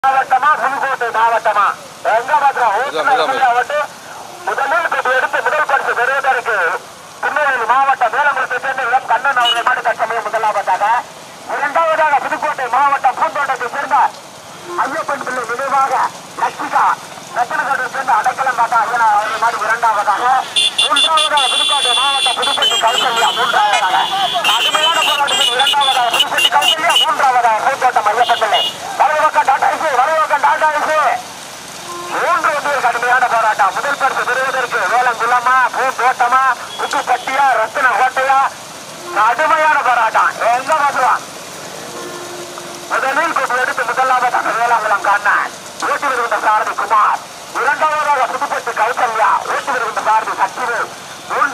மாவட்டமா புதுக்கோட்டை மாவட்டமா எங்க மாத்திரம் இதான், இதான். வந்து முதலில் கொண்டு எடுத்து முதல் பரிசு பெறுவதற்கு திருநெல்வேலி மாவட்டம் வேலங்குளத்தை சேர்ந்த இளம் கண்ணன் அவர்கள் மாட்டு கட்சமையை முதலாவதாக இரண்டாவதாக புதுக்கோட்டை மாவட்டம் பூந்தோட்டத்தை சேர்ந்த ஐயப்பன் பிள்ளை நினைவாக லட்சிகா ரத்தனகோட்டை சேர்ந்த அடைக்கலம் காட்டா ஐயனா அவர்கள் மாடு இரண்டாவதாக மூன்றாவதாக புதுக்கோட்டை மாவட்டம் புதுப்பட்டி கௌசல்யா மூன்றாவதாக கடுமையான போராட்டத்தில் இரண்டாவதாக புதுப்பட்டி கௌசல்யா மூன்றாவதாக பூந்தோட்டம் ஐயப்பன் பிள்ளை வலதுபக்கம் டாடா ஐசு வலதுபக்கம் டாடா ஐசு மூன்று வண்டிகள் கடுமையான போராட்டம் முதல் பரிசு பெறுவதற்கு வேலங்குளமா பூந்தோட்டமா புதுப்பட்டியா ரத்தின கோட்டையா கடுமையான போராட்டம் எங்க வந்துருவான் முதலில் கொண்டு எடுத்து முதலாவதாக வேளாங்குளம் கண்ணன் ஓட்டி வருகின்ற சாரதி குமார் இரண்டாவதாக புதுப்பட்டி கௌசல்யா ஓட்டி வருகின்ற சாரதி சச்சிவு